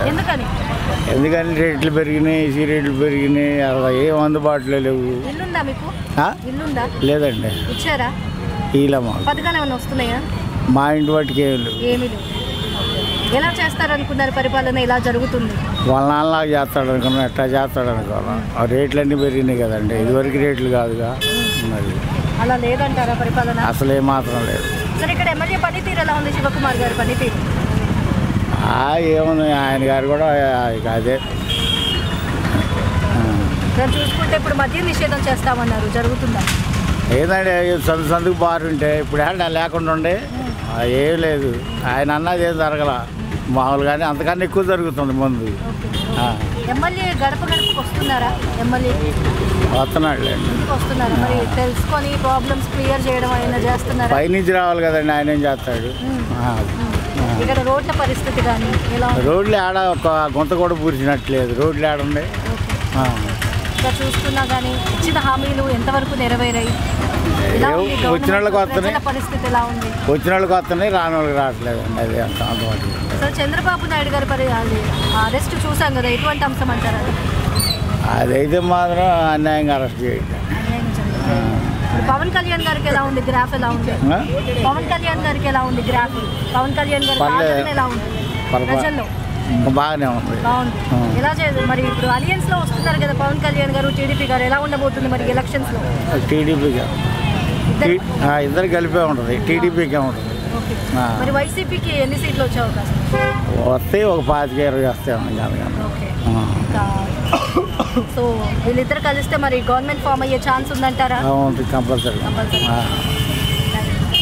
ఎందుకని ఎందుకని రేట్లు పెరిగినాయి ఇసి రేట్లు పెరిగినాయి అలా ఏం అందుబాటులో లేవు ఇల్లుందా మీకు ఆ? ఇల్లుందా లేదండి ఇచ్చారా ఇలా మాకు పథకాలు ఏమైనా వస్తున్నాయా మా ఇంటి వాటికి ఏం లేవు ఏమీ లేవు ఎలా చేస్తారనుకున్నారు పరిపాలన ఇలా జరుగుతుంది వాళ్ళ నాన్నలా చేస్తాడు అనుకున్నాం ఎట్లా చేస్తాడు అనుకోవాలి ఆ రేట్లన్నీ పెరిగినాయి కదండి ఇదివరకు రేట్లు కాదుగా మరి అలా లేదంటారా పరిపాలన అసలు ఏమాత్రం లేదు సరే ఇక్కడ ఎమ్మెల్యే పనితీరు ఎలా ఉంది శివకుమార్ గారి పనితీరు ఆ, ఏముంది ఆయన గారు కూడా ఇక అదే ఆ. దాన్ని చూసుకుంటే ఇప్పుడు మద్య నిషేధం చేస్తామన్నారు జరుగుతుందా ఏదండి సందు సందుకు బారుంటే ఇప్పుడు ఏంటా లేకుండా ఉండే ఆ, ఏం లేదు ఆయన అన్నది ఏం జరగల మామూలుగానే అంతకన్నా ఎక్కువ జరుగుతుంది ముందు ఆ, ఎమ్మెల్యే గడప గడపకు వస్తున్నారా ఎమ్మెల్యే వస్తున్నాడు లేండి ఇంటికి వస్తున్నారా మరి తెలుసుకొని ప్రాబ్లమ్స్ క్లియర్ చేయడం అయినా చేస్తున్నారా పైనుంచి రావాలి కదండి ఆయన ఏం చేస్తాడు ఆ, ఆ. ఇక్కడ రోడ్ల పరిస్థితి కానీ ఎలా ఉంది రోడ్లు ఆడ ఒక గుంత కూడా పూడ్చినట్లేదు రోడ్లు ఆడ ఉన్నాయి ఆ. ఇక్కడ చూసుకున్నా కానీ ఇచ్చిన హామీలు ఎంతవరకు నెరవేరాయి ఎలా ఉంది ఏవో వచ్చిన వాళ్ళకి గవర్నమెంట్ వస్తున్నాయి ప్రజల పరిస్థితి ఎలా ఉంది వచ్చిన వాళ్ళకి వస్తున్నాయి రాని వాళ్ళకి రావట్లేదు అండి అది అంత అందుబాటులో సో చంద్రబాబు నాయుడు గారి పరి అది అరెస్ట్ చూసాం కదా ఎటువంటి అంశం అంటారు అది అదైతే మాత్రం అన్యాయంగా అరెస్ట్ చేయండి అన్యాయం జరిగింది. ఇప్పుడు పవన్ కళ్యాణ్ గారికి ఎలా ఉంది గ్రాఫ్ ఎలా ఉంది ఆ? పవన్ కళ్యాణ్ గారికి ఎలా ఉంది గ్రాఫ్ పవన్ కళ్యాణ్ గారి పర్లేదు. ఆదరణ ఎలా ఉంది పర్వా- ప్రజల్లో బాగానే ఉంది బాగుంది ఆ. ఎలా చేయాలి మరి ఇప్పుడు అలియన్స్ లో వస్తున్నారు కదా పవన్ కళ్యాణ్ గారు టీడీపీ గారు ఎలా ఉండబోతుంది మరి ఎలక్షన్స్ లో టీడీపీగా ఇద్దరు ఇద్దరు కలిపే ఉంటుంది టీడీపీకే ఉంటుంది ఓకే. ఆ. మరి వైసీపీకి ఎన్ని సీట్లు వచ్చే అవకాశం వస్తే ఒక పాతిక ఇరవై వస్తాయి కానీ ఓకే ఇంకా సో వీళ్ళిద్దరు కలిస్తే మరి గవర్నమెంట్ ఫామ్ అయ్యే ఛాన్స్ ఉందంటారా ఉంటుంది కంపల్సరీ కంపల్సరీ